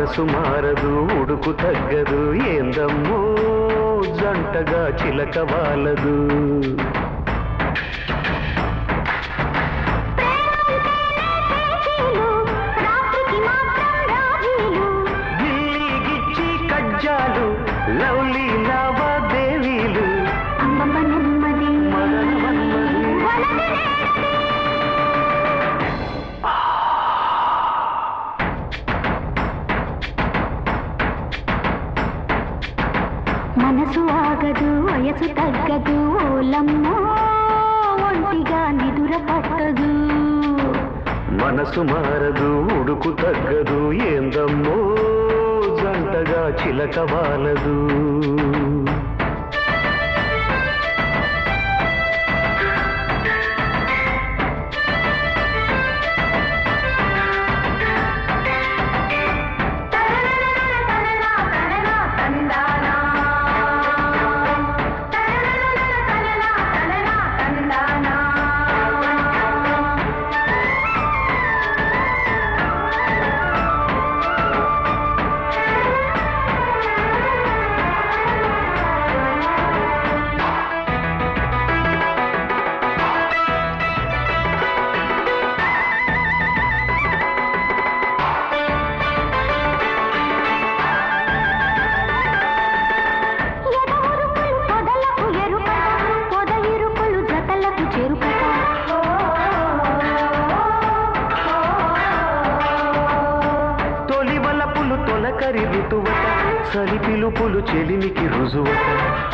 మనసు మారదు ఉడుకు తగ్గదు ఏందమ్మో జంటగా చిలక వాలదు రాత్రికి మాత్రం రాజీలు గిల్లి గిచ్చి కజ్జాలు లవ్లీ లావాదేవీలు అమ్మమ్మ నెమ్మది మదన మన్మది వలది నేడది. మనసు ఆగదు వయసు తగ్గదు ఓలమ్మో ఒంటిగా నిదుర పట్టదు మనసు మారదు ఉడుకు తగ్గదు ఏందమ్మో జంటగా చిలక వాలదు ఎదవురుకులు పొదలకు ఎరుకట, పొద ఇరుకులు జతలకు చెరుకట. తొలి వలపులు తొలకరి ఋతువట చలి పిలుపులు చెలిమికి రుజువట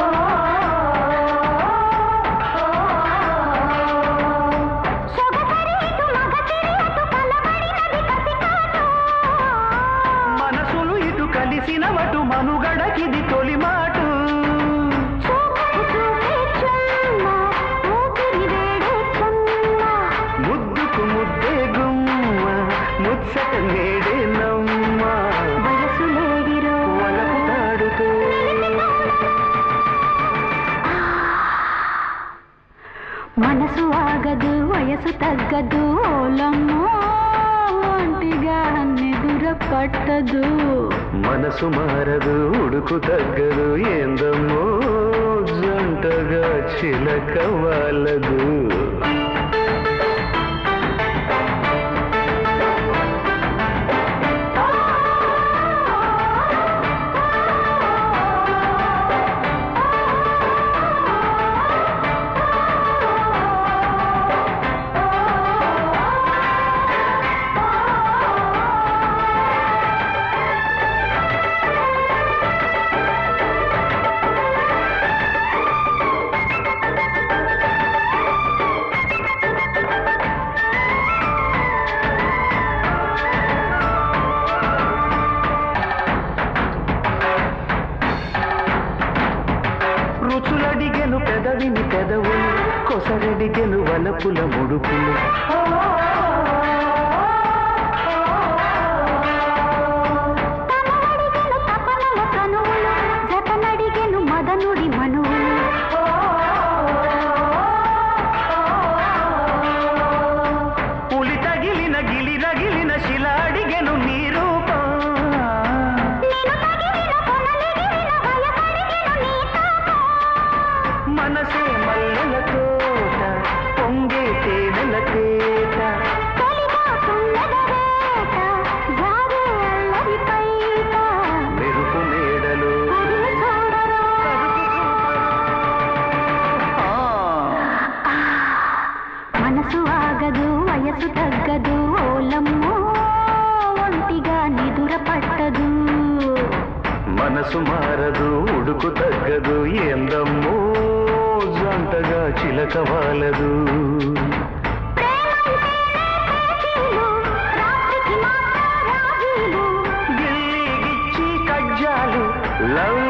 సొగసరి ఇటు మగసిరి అటు కలబడినది కసికాటు. మనసులు ఇటు కలిసిన వటు మనుగడకిది తొలి మాటు చూపుకు చూపే చుమ్మ, ఊపిరి వేడే చుమ్మ. ముద్దుకు ముద్దే గుమ్మ ముచ్చట నేడే నమ్మ వయసు లేడిరో. వలపు తాడుతో మనసు ఆగదు వయసు తగ్గదు ఓలమ్మో ఒంటిగా నిదుర పట్టదు మనసు మారదు ఉడుకు తగ్గదు ఏందమ్మో జంటగా చిలక వాలదు రుచులడిగెను పెదవిని పెదవులు కొసరడిగెను వలపుల ముడుపులు తనవడిగెను తపనల కనువులు జతనడిగెను మదనుడి మనువులు పులి తగిలిన గిలి రగిలిన శిల అడిగెను నీ రూపం నేను తగిలిన కొనలిగిలిన వయసడిగెను నీ తాపం. మనసే మల్లెల తోట పొంగే తేనెల తేట తొలిగా తుమ్మెదవేట, జారే అల్లరి పైట. మెరుపు మేడలు కదిలి చూడరు. మనసు ఆగదు వయసు తగ్గదు ఓలమ్మో ఒంటిగా నిదుర పట్టదు మనసు మారదు ఉడుకు తగ్గదు ఏందమ్మో జంటగా చిలక వాలదు ప్రేమంటేనే పేచీలు, రాత్రికి మాత్రం రాజీలు. గిల్లి గిచ్చి కజ్జాలు లవ్